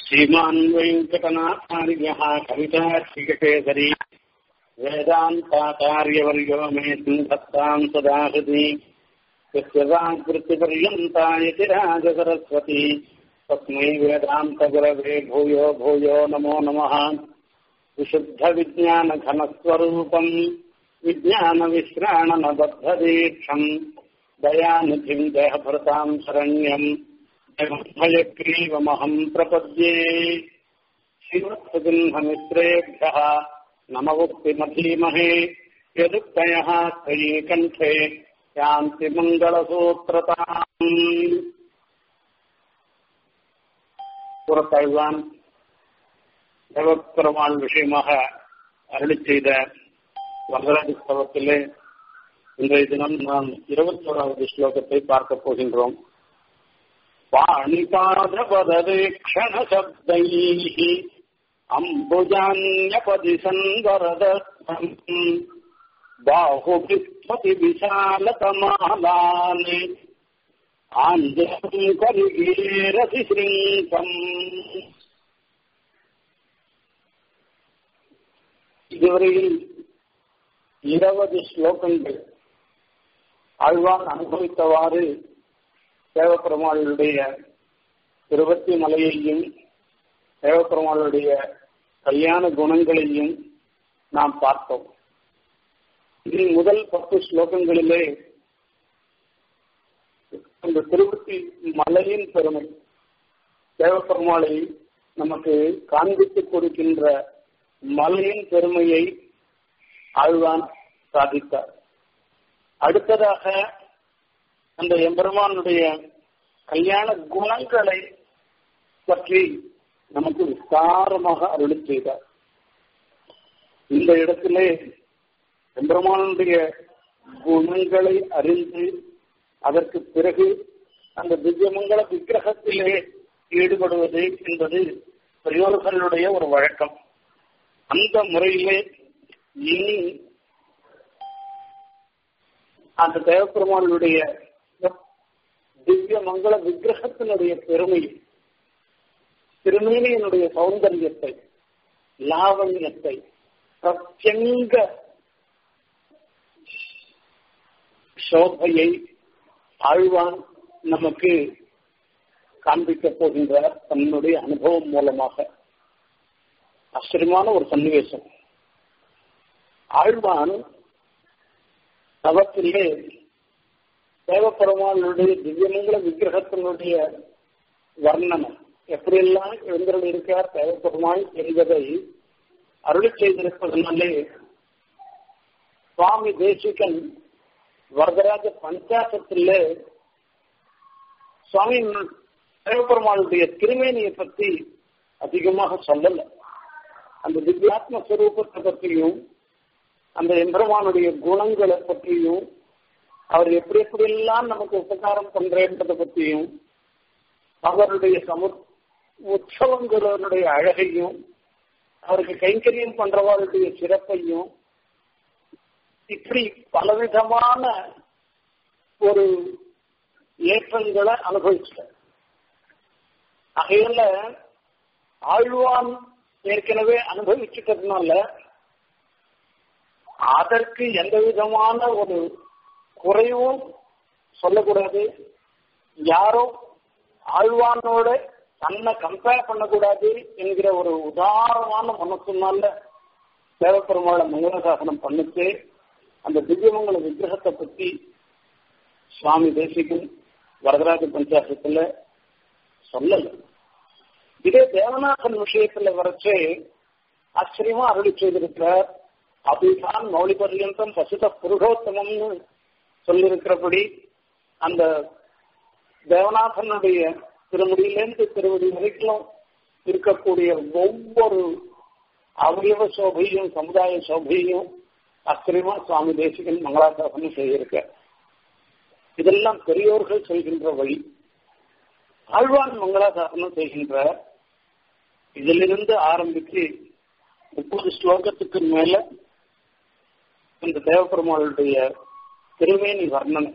श्रीमान् वेङ्कटनाथार्यः कवितार्थिककेसरी वेदान्ताचार्यवर्यो मे सिंहत्ताम् सदा हृदि यस्य वाङ्कृतिपर्यन्तायति राजसरस्वती तस्मै वेदान्तगुरवे भूयो भूयो नमो नमः विशुद्धविज्ञानघनस्वरूपम् विज्ञानविश्राणनबद्धदीक्षम् दयानिधिम् देहभृताम् शरण्यम् भयग्रीवमहम् प्रपद्ये शिवत्सुगन्धमित्रेभ्यः नमवुक्तिमधीमहे यदुक्तयः स्त्रीकण्ठे யாந்தி மங்களசூத்திரதாம் புறத்தாழ்வான் தேவப்பெருமாள் விஷயமாக அருளி செய்த வரதராஜ ஸ்தவத்திலே இன்றைய தினம் நாம் இருபத்தி ஓராவது ஸ்லோகத்தை பார்க்க போகின்றோம் பாணிபாதபதவேக்ஷணசப்தைः அம்புஜான்யபதி சந்தரதம் बाहुभिस्फति विशालतमालान् आञ्जम् करिगीरसि श्रृङ्कम् இதுவரையில் இருபது ஸ்லோகங்கள் ஆழ்வான் அனுபவித்தவாறு தேவப்பெருமாளுடைய இருபத்தி மலையையும் தேவப்பெருமாளுடைய கல்யாண குணங்களையும் நாம் பார்த்தோம் இதில் முதல் பத்து ஸ்லோகங்களிலே அந்த திருப்பதி மலையின் பெருமை தேவப்பெருமாளை நமக்கு காண்பித்துக் கொடுக்கின்ற மலையின் பெருமையை ஆழ்வான் சாதித்தார் அடுத்ததாக அந்த எம்பெருமானுடைய கல்யாண குணங்களை பற்றி நமக்கு விஸ்தாரமாக அருளி செய்தார் இந்த இடத்திலே எம்பெருமானுடைய குணங்களை அறிந்து அதற்கு பிறகு அந்த திவ்யமங்கல விக்கிரகத்திலே ஈடுபடுவது என்பது பெரியோர்களுடைய ஒரு வழக்கம் அந்த முறையிலே இனி அந்த தேவப்பெருமானுடைய திவ்ய மங்கள விக்கிரகத்தினுடைய பெருமை திருமேனியனுடைய சௌந்தரியத்தை லாவண்யத்தை பிரத்யங்க சோபையை ஆழ்வான் நமக்கு காண்பிக்கப் போகின்றார் தன்னுடைய அனுபவம் மூலமாக ஆச்சரியமான ஒரு சன்னிவேசம் ஆழ்வான் தவத்திலே தேவப்பெருமானுடைய திவ்யமங்கல விக்கிரகத்தினுடைய வர்ணனை எப்படியெல்லாம் எழுந்தருள் இருக்கிறார் தேவப்பெருமாள் என்பதை அருளி செய்திருப்பதனாலே சுவாமி தேசிகன் வரதராஜ பஞ்சாசத்துல சுவாமி தேவபெருமாளுடைய திருமேனியை பத்தி அதிகமாக சொல்லல அந்த திவ்யாத்ம ஸ்வரூபத்தை பற்றியும் அந்த எம்பெருமானுடைய குணங்களை பற்றியும் அவர் எப்படி எப்படியெல்லாம் நமக்கு உபகாரம் பண்றேன்றதை பற்றியும் அவருடைய சமு உற்சவங்களுடைய அழகையும் அவருக்கு கைங்கரியம் பண்றவர்களுடைய சிறப்பையும் இப்படி பலவிதமான ஒரு ஏற்றங்களை அனுபவிச்சிட்டார் ஆகையில ஆழ்வான் ஏற்கனவே அனுபவிச்சுட்டதுனால அதற்கு எந்த விதமான ஒரு குறைவும் சொல்லக்கூடாது யாரோ ஆழ்வானோட தன்னை கம்பேர் பண்ணக்கூடாது என்கிற ஒரு உதாரணமான மனசுனால தேவப்பெருமாளை மங்களசாசனம் பண்ணிட்டு அந்த திவ்யமங்கல விக்கிரகத்தை பத்தி சுவாமி தேசிகன் வரதராஜ பஞ்சாசத்துல சொல்லல இதே தேவநாதன் விஷயத்துல வரைச்சே ஆச்சரியமா அருளி செய்திருக்கிறார் அபிதான் மௌலி பர்யந்தம் பசுத புருஷோத்தமம்னு சொல்லியிருக்கிறபடி அந்த தேவநாதனுடைய திருமுடியிலேருந்து திருவடி வரைக்கும் இருக்கக்கூடிய ஒவ்வொரு அவயவ சோபையும் சமுதாய சோபையும் ஆச்சரியமா சுவாமி தேசிகன் மங்களாசாசனம் செய்திருக்க இதெல்லாம் பெரியோர்கள் செய்கின்ற வழி ஆழ்வான் மங்களாசாசனம் செய்கின்ற இதிலிருந்து ஆரம்பித்து முப்பது ஸ்லோகத்துக்கு மேல இந்த தேவபெருமாளுடைய திருமேனி வர்ணனை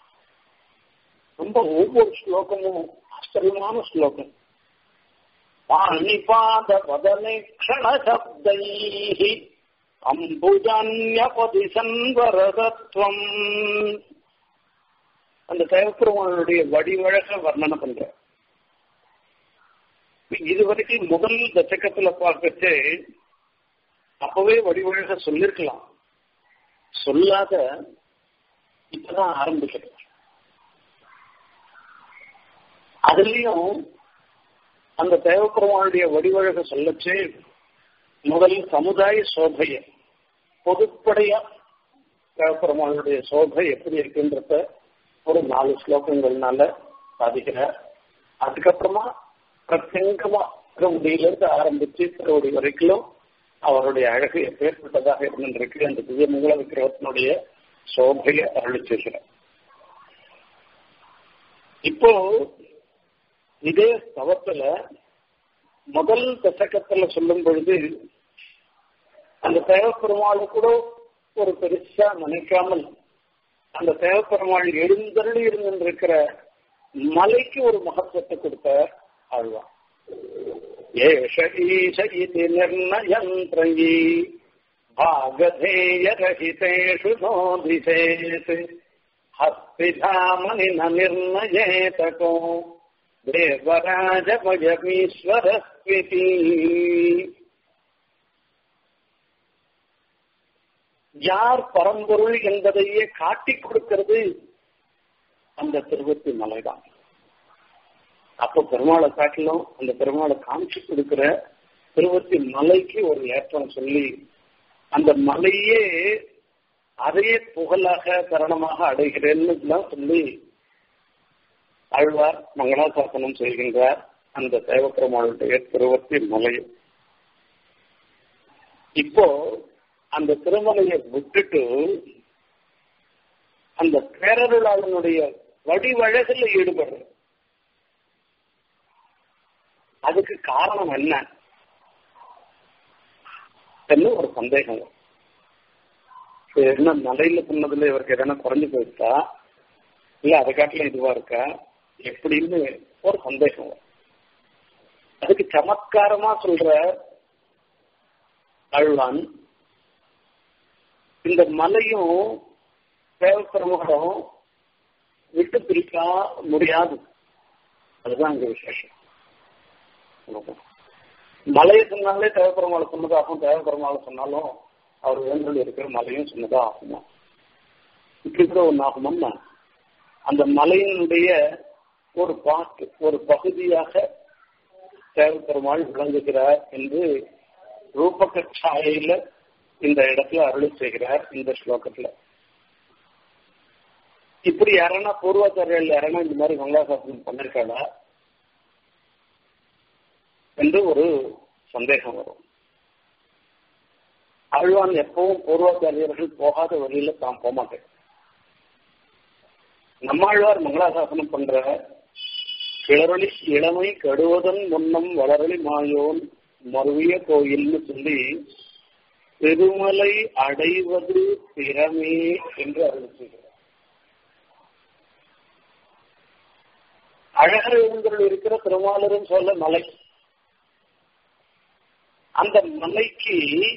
ரொம்ப ஒவ்வொரு ஸ்லோகமும் ஆச்சரியமான ஸ்லோகம் பாணிபாத பதநீக்ஷண சப்தைः அம்புஜான்யபதி சன்வரதத்வம் அந்த தேவப்பெருமானுடைய வடிவழக வர்ணனை பண்ற இதுவரைக்கும் முதல் தசகத்துல பார்க்கச்சு அப்பவே வடிவழக சொல்லிருக்கலாம் சொல்லாத இப்பதான் ஆரம்பிக்கிறது அதுலயும் அந்த தேவப்பெருமானுடைய வடிவழக சொல்லச்சு முதல் சமுதாய சோபைய பொதுப்படையா தேவப்பெருமானுடைய சோபை எப்படி இருக்குன்றத ஒரு நாலு ஸ்லோகங்கள்னால சாதிக்கிறார் அதுக்கப்புறமா பிரத்யங்கமா திருவடியிலிருந்து ஆரம்பிச்சு திருவடி வரைக்கும் அவருடைய அழகு எப்பேற்பட்டதாக இருந்திருக்கு அந்த திவ்ய மங்கள விக்கிரகத்தினுடைய சோபையை அருளி செய்கிறார் இப்போ இதே ஸ்தவத்துல முதல் தசகத்துல சொல்லும் பொழுது அந்த தேவப்பெருமாள் கூட ஒரு பெருசா நினைக்காமல் அந்த தேவப்பெருமாள் எழுந்தருளி இருந்திருக்கிற மலைக்கு ஒரு மகத்துவத்தை கொடுத்த ஆழ்வான் ஏஷ ஈஷ இது நிர்ணயந்திரயி भागधेयरहितेषु नोदिशेत् हस्तिधामनि न निर्णयेतको देवराजमयमीश्वरस्विति யார் பரம்பொருள் என்பதையே காட்டிக் கொடுக்கிறது அந்த திருவத்தி மலைதான் அப்ப பெருமாளை காட்டிலும் அந்த பெருமாளை காமிச்சு கொடுக்கிற திருவத்தி மலைக்கு ஒரு ஏற்றம் சொல்லி அந்த மலையே அதையே புகழாக தருணமாக அடைகிறேன்னு தான் சொல்லி ஆழ்வார் மங்களாசாசனம் செய்கின்றார் அந்த தேவப்பெருமாளுடைய திருவத்தி மலை இப்போ அந்த திருமலையை விட்டுட்டு அந்த பேரருளாளனுடைய வடிவழகில் ஈடுபடுற அதுக்கு காரணம் என்ன என்ன ஒரு சந்தேகம் என்ன மலையில சொன்னதுல இவருக்கு எதனா குறைஞ்சு போயிருக்கா இல்ல அதை காட்டில இதுவா இருக்கா எப்படின்னு ஒரு சந்தேகம் அதுக்கு சமத்காரமா சொல்ற அழ்வான் இந்த மலையும் தேவப்பெருமாளும் விட்டு பிரிக்க முடியாது அதுதான் இங்க விசேஷம் மலையை சொன்னாலே தேவப்பெருமாளை சொன்னதாகும் தேவப்பெருமாளை சொன்னாலும் அவர் வேண்டல் இருக்கிற மலையும் சொன்னதா ஆகுமா இப்படி கூட ஒன்று ஆகுமோன்னா அந்த மலையினுடைய ஒரு பாட்டு ஒரு பகுதியாக தேவப்பெருமாள் விளங்குகிறார் என்று ரூபகச்சாயில இந்த இடத்துல அருளி செய்கிறார் இந்த ஸ்லோகத்துல இப்படி யாரனா பூர்வாச்சாரியர்கள் யாரனா இந்த மாதிரி மங்களாசாசனம் பண்ணிருக்காளா என்று ஒரு சந்தேகம் வரும் ஆழ்வான் எப்பவும் பூர்வாச்சாரியர்கள் போகாத வழியில தான் போகமாட்டேன் நம்மாழ்வார் மங்களாசாசனம் பண்ற கிளறொளி இளமை கடுவதன் முன்னம் வளரளி மாயோன் மருவிய கோயில்னு சொல்லி திருமலை அடைவது திறமே என்று அறிவிச்சுகிறார் அழகர் எழுந்தருள் இருக்கிற திருமாலரும் சொல்ல மலை அந்த மலைக்கு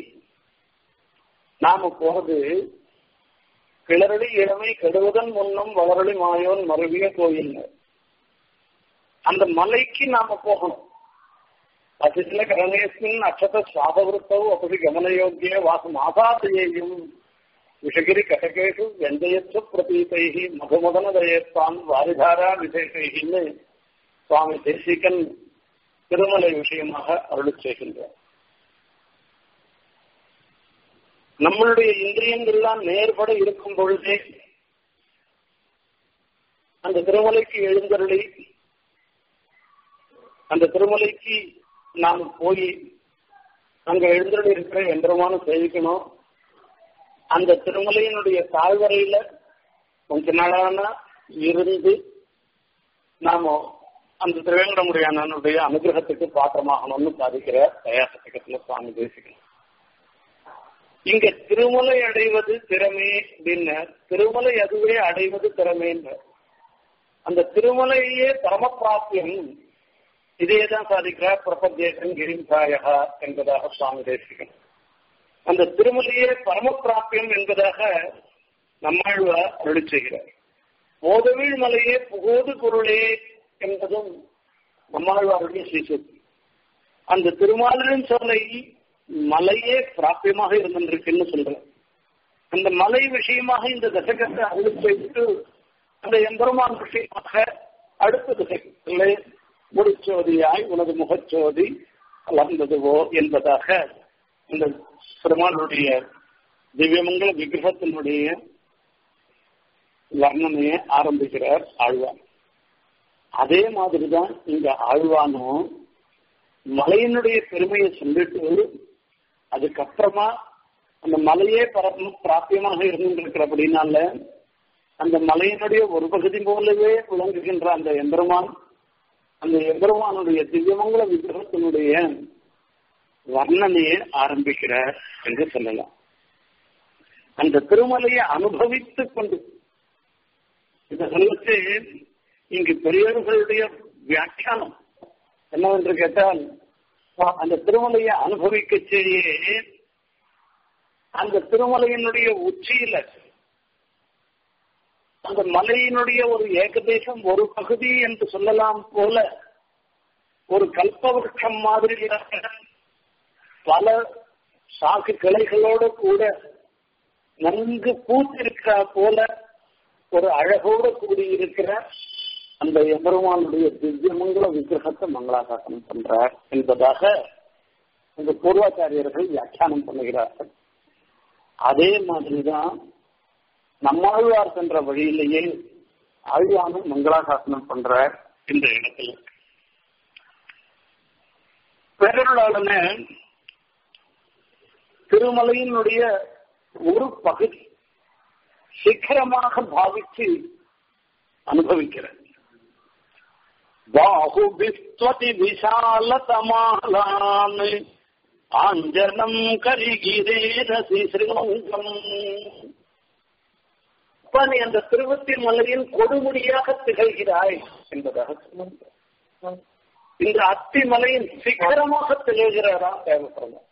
நாம போறது கிளறடி இளமை கெடுவதன் முன்னும் வளரளி மாயோன் மருவிய கோயில் அந்த மலைக்கு நாம போகணும் அசிசில கரணேஸ்மின் அக்ஷத சுவாபவருத்தவு அப்படி கமனயோக்கிய வாசம் ஆசாதையையும் விஷகிரி கட்டகேஷு வெந்தயத்து பிரதீதைகி மதுமதன தயத்தான் வாரிதாரா விசேஷைகின்னு சுவாமி தேசிகன் திருமலை விஷயமாக அருள் செய்கின்றார் நம்மளுடைய இந்திரியங்கள்லாம் நேர்பட இருக்கும் பொழுதே அந்த திருமலைக்கு எழுந்தருளி அந்த திருமலைக்கு நாம் போய் அங்க எழுந்தருளி இருக்கிற எந்திரமான சேவிக்கணும் அந்த திருமலையினுடைய தாழ்வரையில கொஞ்ச நாளான இருந்து நாம அந்த திருவேங்கடமுடியானனுடைய அனுகிரகத்துக்கு பாத்திரமாகணும்னு சாதிக்கிற தயாசத்துக்கத்துல சுவாமி தேசிக்கணும் இங்க திருமலை அடைவது திறமே அப்படின்னு திருமலை அதுவே அடைவது திறமேன்னு அந்த திருமலையே பரமப்பிராப்தியம் இதேதான் சாதிக்கிறார் பிரபஞ்சேசன் கிரிம்சாயா என்பதாக சுவாமி தேசிகன் அந்த திருமலையே பரமபிராப்பியம் என்பதாக நம்மாழ்வார் அருளி செய்கிறார் போதவிழ் மலையே புகோது பொருளே என்பதும் நம்மாழ்வாருடைய ஸ்ரீசக்தி அந்த திருமாலின் சொல்லை மலையே பிராப்பியமாக இருந்திருக்குன்னு சொல்றேன் அந்த மலை விஷயமாக இந்த தசகத்தை அருளி செய்துட்டு அந்த எம்பெருமான் விஷயமாக அடுத்த திசைகளை முடிச்சோதியாய் உனது முகச்சோதி வளர்ந்ததுவோ என்பதாக இந்த பெருமானுடைய திவ்யமங்கல விக்கிரகத்தினுடைய வர்ணனையை ஆரம்பிக்கிறார் ஆழ்வான் அதே மாதிரிதான் இங்க ஆழ்வானும் மலையினுடைய பெருமையை சொல்லிட்டு அதுக்கப்புறமா அந்த மலையே பரம பிராப்பியமாக இருந்திருக்கிறபடினால அந்த மலையினுடைய ஒரு பகுதி போலவே விளங்குகின்ற அந்த எம்பெருமான் அந்த எம்பெருமானுடைய திவ்யமங்கல விக்கிரகத்தினுடைய வர்ணனையை ஆரம்பிக்கிறார் என்று சொல்லலாம் அந்த திருமலையை அனுபவித்துக் கொண்டு இதை சொல்லிட்டு இங்கு பெரியவர்களுடைய வியாக்கியானம் என்னவென்று கேட்டால் அந்த திருமலையை அனுபவிக்க செய்ய அந்த திருமலையினுடைய உச்சியில அந்த மலையினுடைய ஒரு ஏகதேசம் ஒரு பகுதி என்று சொல்லலாம் போல ஒரு கல்பவருஷம் மாதிரியாக பல சாக்கு கிளைகளோடு கூட நன்கு பூத்திருக்கிற போல ஒரு அழகோடு கூடியிருக்கிற அந்த எம்பெருமானுடைய திவ்யமங்கல விக்கிரகத்தை மங்களாசாசனம் பண்றார் என்பதாக இந்த பூர்வாச்சாரியர்கள் வியாக்கியானம் பண்ணுகிறார்கள் அதே மாதிரிதான் நம்மாழ்வார் சென்ற வழியிலேயே ஆழ்வானும் மங்களாசாசனம் பண்றார் இந்த இடத்துல பேரருளாளன திருமலையினுடைய ஒரு பகுதி சிகரமாக பாவித்து அனுபவிக்கிறார் பாகுபிஸ்வதி விஷாலதமாலான் ஆஞ்சனம் கரிகிரேரசி ஸ்ரீமங்கம் நீ அந்த திருவத்தி மலையின் கொடுமுடியாக திகழ்கிறாய் என்பதாக சொன்னார் இந்த அத்தி மலையின் சிகரமாக திகழ்கிறாரா தேவைப்படலாம்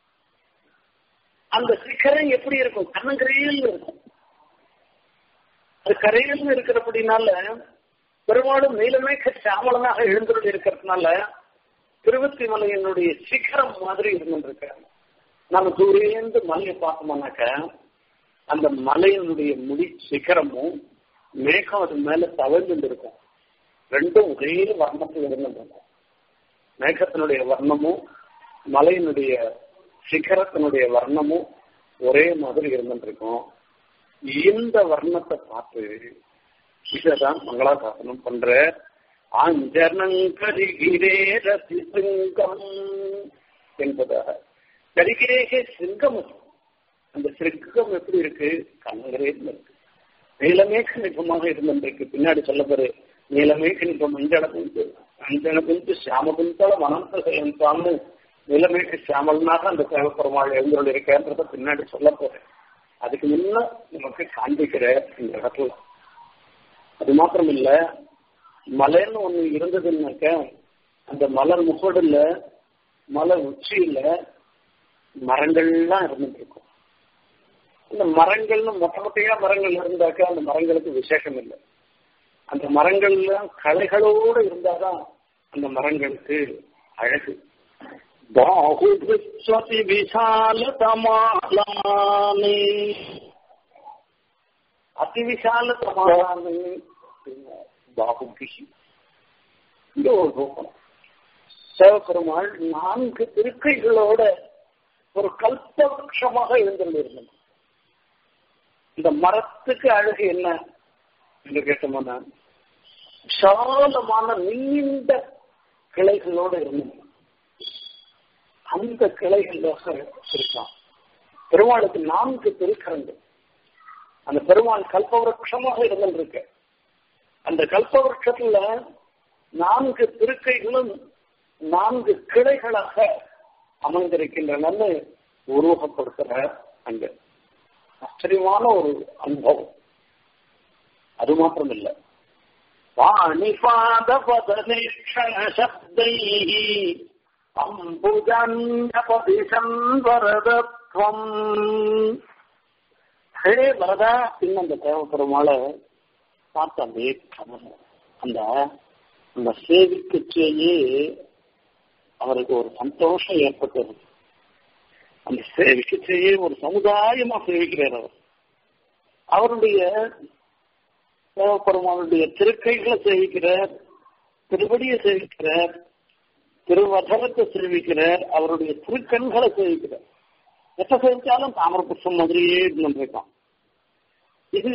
அந்த சிகரம் எப்படி இருக்கும் கண்ணங்கரையில் இருக்கும் அது கரையில் இருக்கிறபடினால பெரும்பாலும் நீலமேக சாமலனாக எழுந்துள்ள இருக்கிறதுனால திருவத்தி மலையினுடைய சிகரம் மாதிரி இருந்துருக்காங்க நம்ம தூரேந்து மலையை பார்த்தோம்னாக்க அந்த மலையினுடைய முடி சிகரமும் மேகம் அது மேல தவழ்ந்து இருக்கும் ரெண்டும் ஒரே வர்ணத்தில் இருந்துருக்கும் மேகத்தினுடைய வர்ணமும் மலையினுடைய சிகரத்தினுடைய வர்ணமும் ஒரே மாதிரி இருந்துருக்கும் இந்த வர்ணத்தை பார்த்து இதான் மங்களாசாசனம் பண்ற ஆஞ்சனங்கரிகிரே ரசி சிங்கம் என்பதாக கரிகிரேகே சிங்கம் அந்த சிங்கம் எப்படி இருக்கு கண்ணகரேன்னு இருக்கு நீலமேக நிபமாக இருந்திருக்கு பின்னாடி சொல்ல போரு நீலமேக நிபம் அஞ்சன குஞ்சு அஞ்சன குஞ்சு சியாம குந்தளம் அனந்த செயல்தான்னு நீலமேக சியாமல்னாக அந்த சேவப்பெருமாள் எழுந்தோடு இருக்கேன்றத பின்னாடி சொல்ல போறேன் அதுக்கு முன்ன நமக்கு காண்பிக்கிற இந்த இடத்துல அது மாத்திரம் இல்ல மலைன்னு ஒண்ணு இருந்ததுன்னாக்க அந்த மலர் முகடுல மலை உச்சியில மரங்கள்லாம் இருந்துட்டு இருக்கும் இந்த மரங்கள்னு மொட்டை மொட்டையா மரங்கள் இருந்தாக்க அந்த மரங்களுக்கு விசேஷம் இல்லை அந்த மரங்கள்லாம் களைகளோடு இருந்தாதான் அந்த மரங்களுக்கு அழகு பாகுபிஸ்வதி விசாலதமாலானி அதி விசாலதமாலானி பாகுபிஷி இந்த ஒரு ரூபம் சிவபெருமாள் நான்கு திருக்கைகளோட ஒரு கல்பவருஷமாக எழுந்திருந்தது இந்த மரத்துக்கு அழகு என்ன என்று கேட்டோம்னா விசாலமான நீண்ட கிளைகளோடு இருந்தது அந்த கிளைகளாக இருக்கான் பெருமாளுக்கு நான்கு திருக்கரங்கள் அந்த பெருமாள் கல்பவருஷமாக இருந்திருக்க அந்த கல்பவருஷத்துல நான்கு திருக்கைகளும் நான்கு கிளைகளாக அமைந்திருக்கின்றன உருவகப்படுத்துற அங்க ஆச்சரியமான ஒரு அனுபவம் அது மாத்திரம் இல்லை पाणिपादपदनिक्षणशब्दैः அம்புஜன்யபதிஷன் வரதத்வம் ஹே வரதா அப்படின்னு அந்த தேவப்பெருமாளை பார்த்த அப்படியே அந்த அந்த சேவிக்கச்சேயே அவருக்கு ஒரு சந்தோஷம் ஏற்பட்டது அந்த சேவிக்கச்சேயே ஒரு சமுதாயமா சேவிக்கிறார் அவர் அவருடைய தேவப்பெருமாளுடைய திருக்கைகளை சேவிக்கிறார் திருவடியை சேவிக்கிறார் திருவதனத்தை சேவிக்கிறார் அவருடைய திருக்கண்களை சேவிக்கிறார் எப்ப சேவிச்சாலும் தாமர புஷ்பம் மாதிரியே இருந்திருக்கான் இது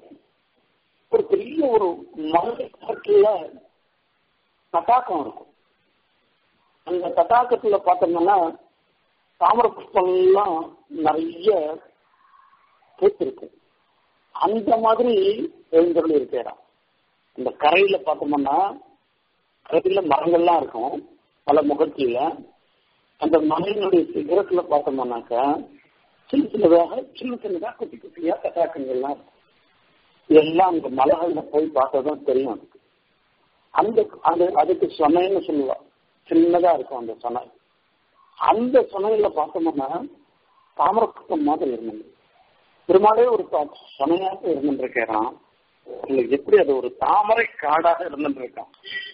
ஒரு பெரிய ஒரு மலைக்காட்டுல தட்டாக்கம் இருக்கும் அந்த தட்டாக்கத்துல பார்த்தோம்னா தாமர புஷ்பம் எல்லாம் நிறைய பூத்திருக்கு அந்த மாதிரி எழுந்தருள் இருக்கிறான் இந்த கரையில பார்த்தோம்னா கரையில மரங்கள்லாம் இருக்கும் பல முகத்தில அந்த மலையினுடைய சிகரத்துல பார்த்தோம்னாக்கா சின்ன சின்னதாக சின்ன சின்னதாக குட்டி குட்டியா கட்டாக்கங்கள்லாம் இருக்கும் இதெல்லாம் அந்த மலைகள்ல போய் பார்த்ததான் தெரியும் அதுக்கு அந்த அந்த அதுக்கு சொனைன்னு சொல்லுவா சின்னதா இருக்கும் அந்த சொனை அந்த சொனையில பார்த்தோம்னா தாமரக்குப்பம் மாதிரி இருந்தது பெருமாளே ஒரு சொனையாக இருந்துருக்கிறான் எப்படி அது ஒரு தாமரை காடாக இருந்துருக்கான்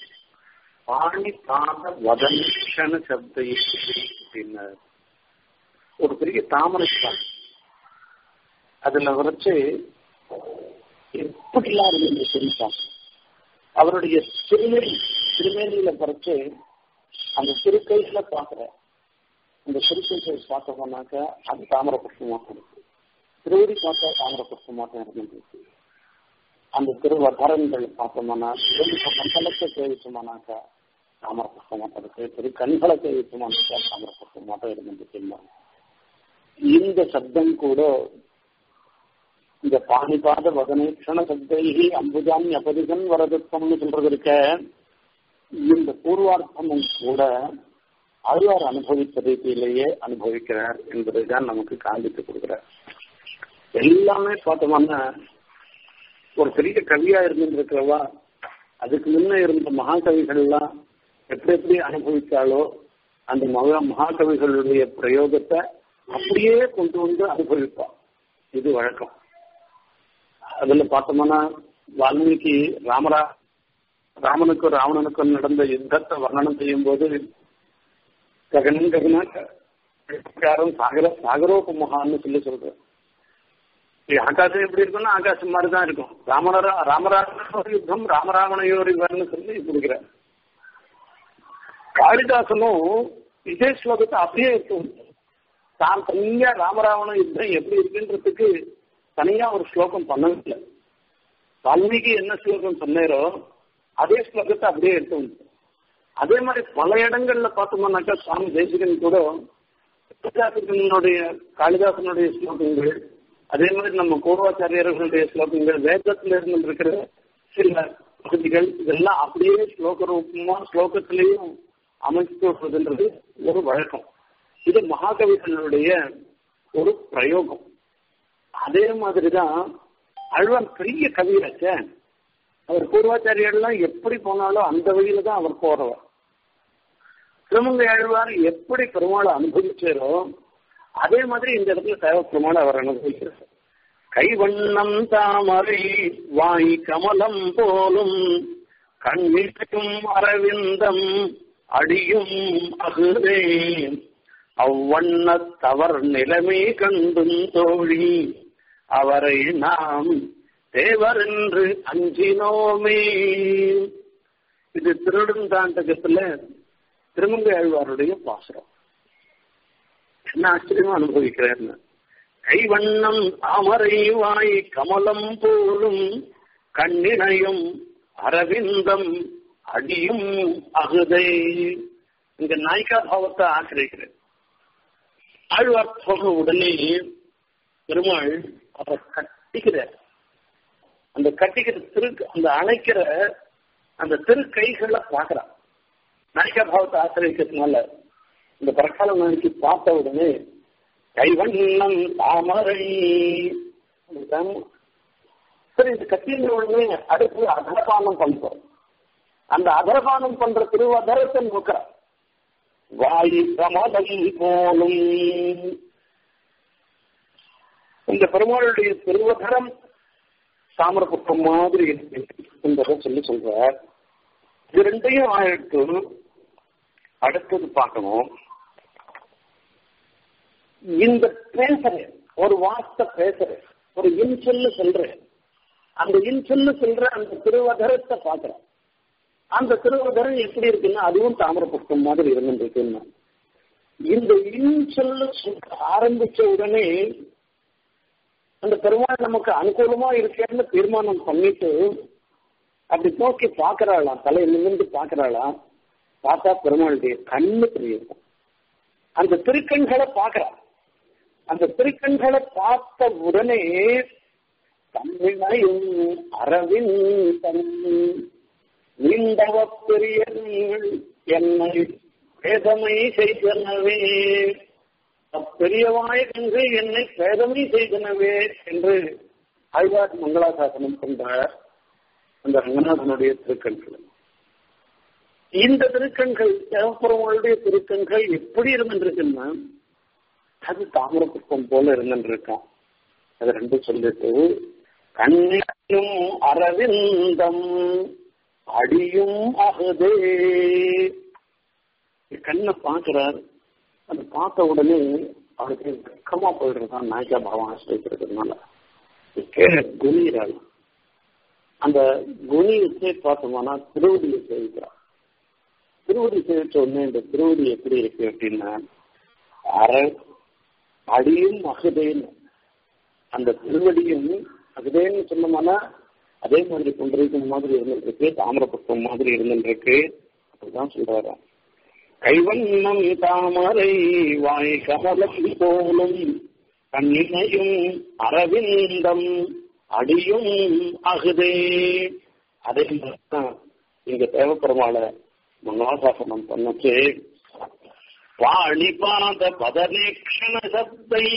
பாணி பாத வதன்ஷன சப்தை அப்படின்னு ஒரு பெரிய தாமரை காடு அதுல வரைச்சு எப்படிலாம் இருந்து சொல்லிட்டான் அவருடைய திருமேனி திருமேனியில பறிச்சு அந்த திருக்கைகளை பாக்குற அந்த திருக்கைகளை பார்த்தோம்னாக்க அது தாமர புஷ்பமாக இருக்கு திருவடி பார்த்தா தாமர புஷ்பமாக இருந்துருக்கு அந்த திருவகரங்கள் பார்த்தோம்னா திரும்ப மண்டலத்தை சேவிச்சோம்னாக்கா தாமர புஷ்பமாக இருக்கு திரு கண்களை சேவிச்சோம்னாக்கா தாமர புஷ்பமாக இருந்துருக்கு இந்த சப்தம் கூட இந்த பாணிபாத வதனேஷண சப்தைகி அம்புஜாமி அபதிகன் வரதத்வம்னு சொல்றது இருக்க இந்த பூர்வார்த்தமும் கூட ஆழ்வார் அனுபவித்த ரீதியிலேயே அனுபவிக்கிறார் என்பதைதான் நமக்கு காண்பித்து கொடுக்கிறார் எல்லாமே பார்த்தோம்னா ஒரு பெரிய கவியா இருந்துருக்கிறவா அதுக்கு முன்ன இருந்த மகாகவிகள்லாம் எப்படி எப்படி அனுபவித்தாலோ அந்த மகா மகாகவிகளுடைய பிரயோகத்தை அப்படியே கொண்டு வந்து அனுபவிப்பான் இது வழக்கம் அதுல பார்த்தோம்னா வால்மீகி ராமரா ராமனுக்கும் ராவணனுக்கும் நடந்த யுத்தத்தை வர்ணனம் செய்யும் போது ககனம் ககனா காரம் சாகர சாகரோபமகான்னு சொல்லி சொல்றேன் ஆகாசம் எப்படி இருக்கும்னா ஆகாசம் மாதிரி தான் இருக்கும் ராமர ராமராவண யுத்தம் ராமராவணையோர் இவர்னு சொல்லி கொடுக்குறேன் காளிதாசனும் இதே ஸ்லோகத்தை அப்படியே இருக்கும் தான் தனியா ராமராவண யுத்தம் எப்படி இருக்குன்றதுக்கு தனியா ஒரு ஸ்லோகம் பண்ணவில்லை வால்மீகி என்ன ஸ்லோகம் சொன்னாரோ அதே ஸ்லோகத்தை அப்படியே எடுத்து வந்து அதே மாதிரி பல இடங்கள்ல பார்த்தோம்னாக்கா சுவாமி தேசிகன் கூட காளிதாசனுடைய காளிதாசனுடைய ஸ்லோகங்கள் அதே மாதிரி நம்ம பூர்வாச்சாரியர்களுடைய ஸ்லோகங்கள் வேதத்துல இருந்து இருக்கிற சில பகுதிகள் இதெல்லாம் அப்படியே ஸ்லோக ரூபமா ஸ்லோகத்திலையும் அமைத்து விடுறதுன்றது ஒரு வழக்கம் இது மகாகவிகளுடைய ஒரு பிரயோகம் அதே மாதிரிதான் அழ்வார் பெரிய கவியாச்ச அவர் பூர்வாச்சாரியர்லாம் எப்படி போனாலும் அந்த வழியில தான் அவர் போறவர் திருமங்கை ஆழ்வார் எப்படி பெருமாளை அனுபவிச்சாரோ அதே மாதிரி இந்த இடத்துல தேவ பெருமாளை அவர் அனுபவிக்கிறார் கைவண்ணம் தாமரை வாய் கமலம் போலும் கண்ணிக்கும் அரவிந்தம் அடியும் அகுதே அவ்வண்ணத்தவர் நிலைமை கண்டும் தோழி அவரை நாம் தேவர் என்று அஞ்சினோமே இது திருடுந்தாண்டகத்துல திருமங்கை ஆழ்வாருடைய பாசுரம் என்ன ஆச்சரியமா அனுபவிக்கிறார்னு கைவண்ணம் தாமரை வாய் கமலம் போலும் கண்ணினையும் அரவிந்தம் அடியும் அகுதை இந்த நாய்க்கா பாவத்தை ஆக்கிரமிக்கிறேன் ஆழ்வார் போன உடனே பெருமாள் அவரை கட்டிக்கிறார் அந்த கட்டிக்கிற திரு அந்த அணைக்கிற அந்த திரு கைகளை பார்க்கிறான் நாய்க்கா பாவத்தை ஆசிரியக்கிறதுனால இந்த பிரகால நாளைக்கு பார்த்த உடனே கைவண்ணம் தாமரை சரி இது கத்தின உடனே அடுத்து அதரபானம் பண்றோம் அந்த அதரபானம் பண்ற திருவதரத்தை நோக்கிற வாயு பிரமதம் போலும் இந்த பெருமாளுடைய திருவதரம் தாமிரபுஷ்பம் மாதிரி இருக்கு என்பதை சொல்லி சொல்றார் இது ரெண்டையும் ஆயிரத்து அடுத்தது பார்க்கணும் இந்த பேசுறேன் ஒரு வார்த்தை பேசுறேன் ஒரு இன்சொல்லு சொல்றேன் அந்த இன்சொல்லு சொல்ற அந்த திருவதரத்தை பாக்குறேன் அந்த திருவதரம் எப்படி இருக்குன்னா அதுவும் தாமிர புஷ்பம் மாதிரி இருந்துருக்குன்னா இந்த இன்சொல்லு சொல்ல ஆரம்பிச்ச உடனே அந்த பெருமாள் நமக்கு அனுகூலமா இருக்கேன்னு தீர்மானம் பண்ணிட்டு அப்படி நோக்கி பாக்குறாளாம் தலை நிமிர்ந்து பாக்குறாளாம் பார்த்தா பெருமாளுடைய கண்ணு தெரியும் அந்த திருக்கண்களை பார்க்கிறா அந்த திருக்கண்களை பார்த்த உடனே தமிழையும் அரவிந்தன் நீண்டவ பெரியர்கள் என்னை பேதமை செய்தனவே அப்பெரியவாய என்று என்னை பேதமை செய்தனவே என்று ஆழ்வார் மங்களாசாசனம் கொண்டார் அந்த ரங்கநாதனுடைய திருக்கண்கள் இந்த திருக்கண்கள் தேவப்பெருமாளுடைய திருக்கண்கள் எப்படி இருந்துருக்குன்னா அது தாமிர புஷ்பம் போல இருந்துருக்கான் அது ரெண்டும் சொல்லிட்டு கண்ணிலும் அரவிந்தம் அடியும் அகுதே கண்ணை பார்க்கிறார் அது பார்த்த உடனே அவனுக்கு வெக்கமா போயிடுறதான் நாய்க்கா பாவம் ஆசிரியக்கிறதுனால கீழே குனிகிறாள் அந்த குனியத்தை பார்த்தோம்னா திருவடியை சேவிக்கிறான் திருவடி சேவிச்ச உடனே இந்த திருவடி எப்படி இருக்கு அப்படின்னா அற அடியும் அகுதேன்னு அந்த திருவடியும் அகுதேன்னு சொன்னோம்னா அதே மாதிரி கொண்டிருக்கும் மாதிரி இருந்துருக்கு தாமிரபுஷ்பம் மாதிரி இருந்துருக்கு அப்படிதான் சொல்றாரு கைவண்ணம் தாமரை வாய் கமலம் போலும் கண்ணினையும் அரவிந்தம் அடியும் அகுதே அதே மாதிரிதான் இங்க தேவப்பெருமாளை மங்களாசாசனம் பண்ணச்சு பாணிபாத பதநேக்ஷண சப்தை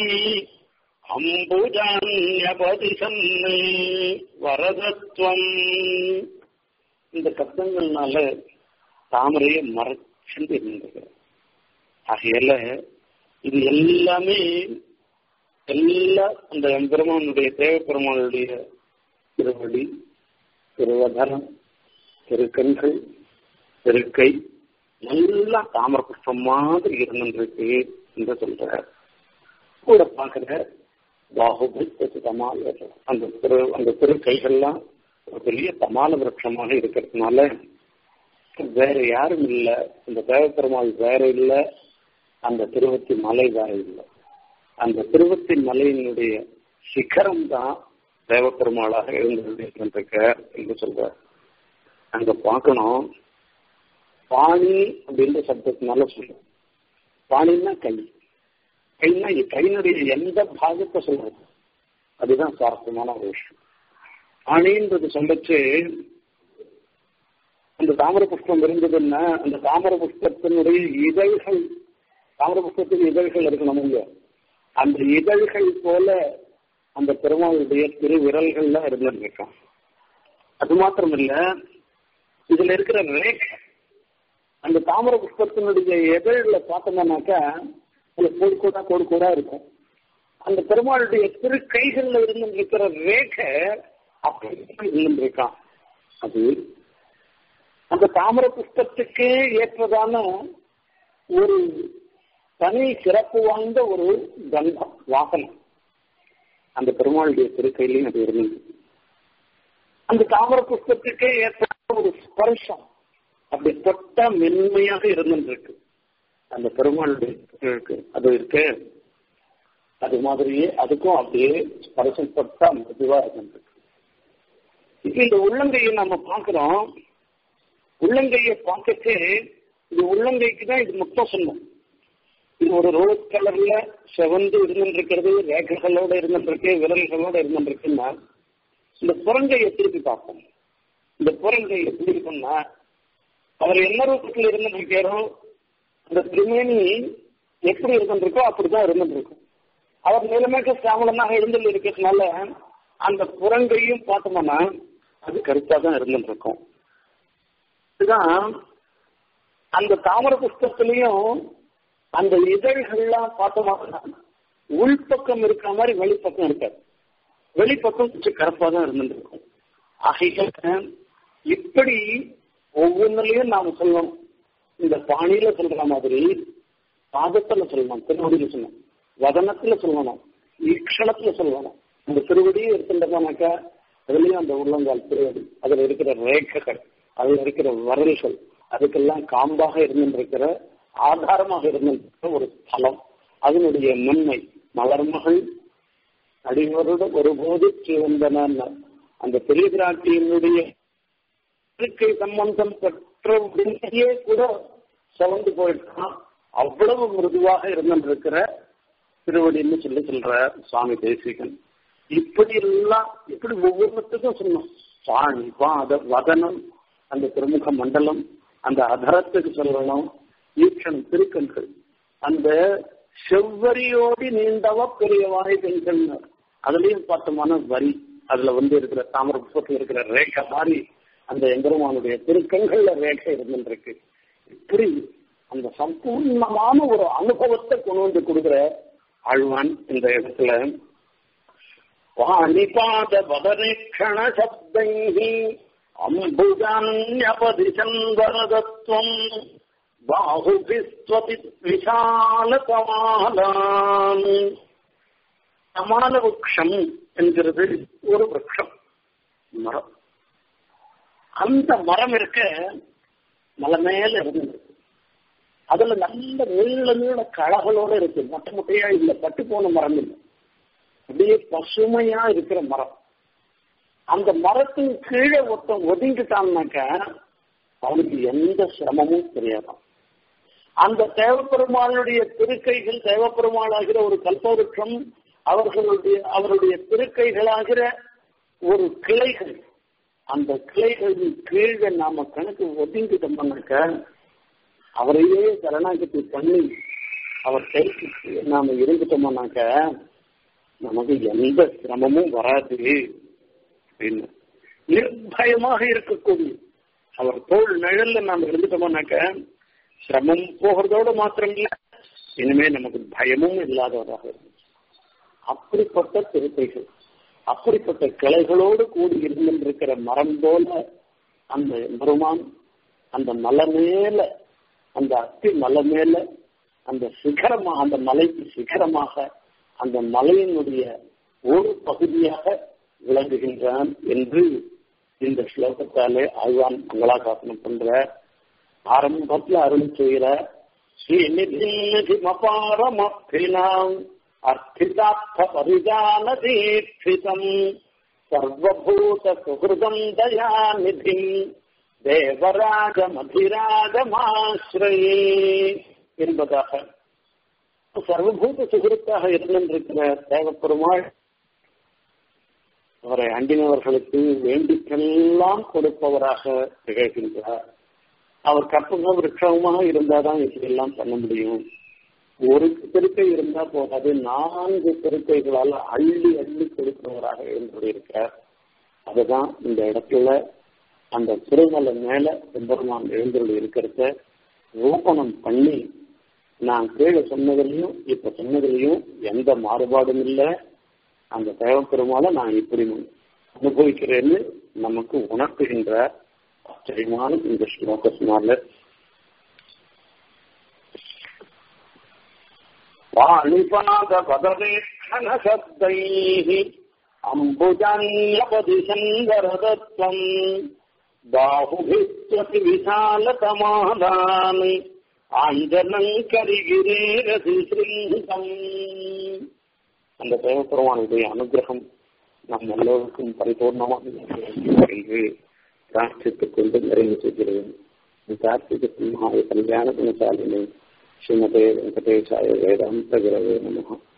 அம்புஜான்யபதி சன்னை வரதத்துவம் இந்த சப்தங்கள்னால தாமரையை மறைச்சுட்டு இருந்தது ஆகையால இது எல்லாமே எல்லா அந்த எம்பெருமானுடைய தேவப்பெருமானுடைய திருவடி திருவதனம் திருக்கண்கள் திருக்கை எல்லாம் தாமர புஷ்பம் மாதிரி இருந்துருக்கு என்று சொல்றார் கூட பார்க்கிற பாகுபதி தமால அந்த திரு அந்த திருக்கைகள்லாம் ஒரு பெரிய தமால விரட்சமாக இருக்கிறதுனால வேற யாரும் இல்லை இந்த தேவப்பெருமாள் வேற இல்லை அந்த திருவத்தி மலை வேற இல்லை அந்த திருவத்தி மலையினுடைய சிகரம் தான் தேவப்பெருமாளாக எழுந்திருக்க என்று சொல்றார் அங்க பார்க்கணும் பாணி அப்படின்ற சப்தத்தினால சொல்றோம் பாணின்னா கை கைனா கையினுடைய எந்த பாகத்தை சொல்றது அதுதான் சுவாரஸ்யமான ஒரு விஷயம் பாணின்றது சொல்லச்சு அந்த தாமர புஷ்பம் இருந்ததுன்னா அந்த தாமர புஷ்பத்தினுடைய இதழ்கள் தாமர புஷ்பத்தின் இதழ்கள் இருக்கணும் இல்லையா அந்த இதழ்கள் போல அந்த பெருமாளுடைய திரு விரல்கள்ல இருந்திருக்கான் அது மாத்திரம் இல்ல இதுல இருக்கிற ரேக் அந்த தாமர புஷ்பத்தினுடைய எதிரில பார்த்தோம்னாக்கா அதுல கோடு கோடா கோடு கோடா இருக்கும் அந்த பெருமாளுடைய திரு கைகள்ல இருந்து இருக்கிற ரேக அப்படி இருந்திருக்கான் அது அந்த தாமர புஷ்பத்துக்கே ஏற்றதான ஒரு தனி சிறப்பு வாய்ந்த ஒரு கந்தம் வாசனை அந்த பெருமாளுடைய திருக்கையிலையும் அது இருந்தது அந்த தாமர புஷ்பத்துக்கே ஏற்ற ஒரு ஸ்பர்ஷம் அப்படி தொட்டா மென்மையாக இருந்துருக்கு அந்த பெருமாளுடைய அது இருக்கு அது மாதிரியே அதுக்கும் அப்படியே ஸ்பர்சம் தொட்டா மெதுவா இருந்துருக்கு இப்ப இந்த உள்ளங்கையை நம்ம பார்க்கிறோம் உள்ளங்கையை பார்க்கச்சே இது உள்ளங்கைக்கு தான் இது முத்தம் சொன்னோம் இது ஒரு ரோஸ் கலர்ல செவந்து இருந்துருக்கிறது ரேகைகளோட இருந்துருக்கு விரல்களோட இருந்துருக்குன்னா இந்த புறங்கையை திருப்பி பார்ப்போம் இந்த புறங்கை எப்படி இருக்குன்னா அவர் என்ன ரூபத்தில் இருந்துருக்காரோ அந்த திருமேனி எப்படி இருந்துருக்கோ அப்படிதான் இருந்துருக்கும் அவர் நிலைமைக்கு சாமலனாக இருந்துட்டு இருக்கிறதுனால அந்த புறங்கையும் பார்த்தோம்னா அது கருப்பா தான் இருந்துட்டு இருக்கும் இதுதான் அந்த தாமர புஷ்பத்திலையும் அந்த இதழ்கள்லாம் பார்த்தோம்னா உள்பக்கம் இருக்கிற மாதிரி வெளிப்பக்கம் இருக்காது வெளிப்பக்கம் கொஞ்சம் கருப்பா தான் இருந்துட்டு இருக்கும் ஆகையால இப்படி ஒவ்வொன்றுலயும் நாம சொல்லணும் இந்த பாணியில சொல்ற மாதிரி பாதத்துல சொல்லணும் திருவடியில சொல்லணும் வதனத்துல சொல்லணும் ஈக்ஷணத்துல சொல்லணும் அந்த திருவடியை எடுத்துட்டோம்னாக்கா அதுலயும் அந்த உள்ளங்கால் திருவடி அதுல இருக்கிற ரேகைகள் அதுல இருக்கிற வரல்கள் அதுக்கெல்லாம் காம்பாக இருந்திருக்கிற ஆதாரமாக இருந்திருக்கிற ஒரு ஸ்தலம் அதனுடைய மென்மை மலர்மகள் அடிவருட ஒருபோது சிவந்தன அந்த பெரிய பிராட்டியினுடைய இருக்கை சம்பந்தம் பெற்ற உடனேயே கூட சிவந்து போயிட்டான் அவ்வளவு மிருதுவாக இருந்திருக்கிற திருவடின்னு சொல்லி சொல்ற சுவாமி தேசிகன் இப்படி எல்லாம் இப்படி ஒவ்வொருத்துக்கும் சொன்னோம் பாணி பாத வதனம் அந்த திருமுக மண்டலம் அந்த அதரத்துக்கு சொல்லணும் ஈக்ஷன் திருக்கண்கள் அந்த செவ்வரியோடி நீண்டவ பெரியவாய் பெண்கள் அதுலயும் பார்த்தோமான வரி அதுல வந்து இருக்கிற தாமர புஷ்பத்தில் இருக்கிற ரேகை மாதிரி அந்த எம்பெருமானுடைய திருக்கண்கள்ல ரேகை இருந்துருக்கு இப்படி அந்த சம்பூர்ணமான ஒரு அனுபவத்தை கொண்டு வந்து கொடுக்குற ஆழ்வான் இந்த இடத்துல பாணிபாத வதரேக்ஷண சப்தைஹி அம்புஜான்யபதிசன் வரதத்வம் பாகுபிஸ்வபி விஷாலகமாலான் சமான விரக்ஷம் என்கிறது ஒரு விரக்ஷம் மரம் அந்த மரம் இருக்க மலை மேல இருந்தது அதுல நல்ல நீள நீள களகளோட இருக்கு மொட்டை மொட்டையா இல்ல பட்டு போன மரம் இல்லை அப்படியே பசுமையா இருக்கிற மரம் அந்த மரத்தின் கீழே ஒருத்தன் ஒதுங்கிட்டான்னாக்க அவனுக்கு எந்த சிரமமும் தெரியாதான் அந்த தேவப்பெருமாளுடைய திருக்கைகள் தேவப்பெருமாளாகிற ஒரு கல்பவருஷம் அவர்களுடைய அவருடைய திருக்கைகளாகிற ஒரு கிளைகள் அந்த கிளைகளின் கீழே நாம கணக்கு ஒதுங்கிட்டோம்னாக்க அவரையே சரணாகதி பண்ணி அவர் கைக்கு நாம இருந்துட்டோம்னாக்க நமக்கு எந்த சிரமமும் வராது அப்படின்னு நிர்பயமாக இருக்கக்கூடிய அவர் தோல் நிழல்ல நாம இருந்துட்டோம்னாக்க சிரமம் போகிறதோடு மாத்திரம் இல்ல இனிமே நமக்கு பயமும் இல்லாதவராக இருக்கும் அப்படிப்பட்ட திருப்பைகள் அப்படிப்பட்ட கிளைகளோடு கூடி இருந்திருக்கிற மரம் போல அந்த பெருமான் அந்த மலை மேல அந்த அத்தி மலை மேல அந்த சிகரமாக அந்த மலைக்கு சிகரமாக அந்த மலையினுடைய ஒரு பகுதியாக விளங்குகின்றான் என்று இந்த ஸ்லோகத்தாலே ஆழ்வான் மங்களாசாசனம் பண்ற ஆரம்பத்துல அருள் செய்கிற ஸ்ரீநிதிமபாரமப்பினாம் அர்த்திதார்த்த பரிஜான தீட்சிதம் சர்வபூத சுகிருதம் தயாநிதி தேவராஜமதிராஜமாஸ்ரயே என்பதாக சர்வபூத சுகிருத்தாக இருந்திருக்கிற தேவப்பெருமாள் அவரை அண்டினவர்களுக்கு வேண்டிக்கெல்லாம் கொடுப்பவராக திகழ்கின்றார் அவர் கற்பக விரட்சமாக இருந்தாதான் இப்படியெல்லாம் பண்ண முடியும் ஒரு திருக்கை இருந்தா போதாது நான்கு திருக்கைகளால் அள்ளி அள்ளி கொடுக்கிறவராக இருந்திருக்கார் அதுதான் இந்த இடத்துல அந்த திருமலை மேல பெருமான் எழுந்தருள் இருக்கிறத ரூபணம் பண்ணி நான் கீழே சொன்னதுலையும் இப்ப சொன்னதுலையும் எந்த மாறுபாடும் இல்லை அந்த தேவப்பெருமாளை நான் இப்படி அனுபவிக்கிறேன்னு நமக்கு உணர்த்துகின்ற ஆச்சரியமான இந்த ஸ்லோகத்தினால வாணிபாத பதவேஷண சப்தைः அம்புஜான்யபதிசன் வரதத்வம் பாகுபிஸ்வபி விசாலதமாலான் ஆஞ்சனம் கரிகிரேரதி சிருங்கம் அந்த தேவபெருமானுடைய அனுகிரகம் நம் எல்லோருக்கும் பரிபூர்ணமாக என்று பிரார்த்தித்துக் கொண்டு நிறைவு செய்கிறேன் கார்த்திக சிம்ஹாய கல்யாண குணசாலினே ஸ்ரீமதே வெங்கடேசாய வேதாந்த குரவே நமः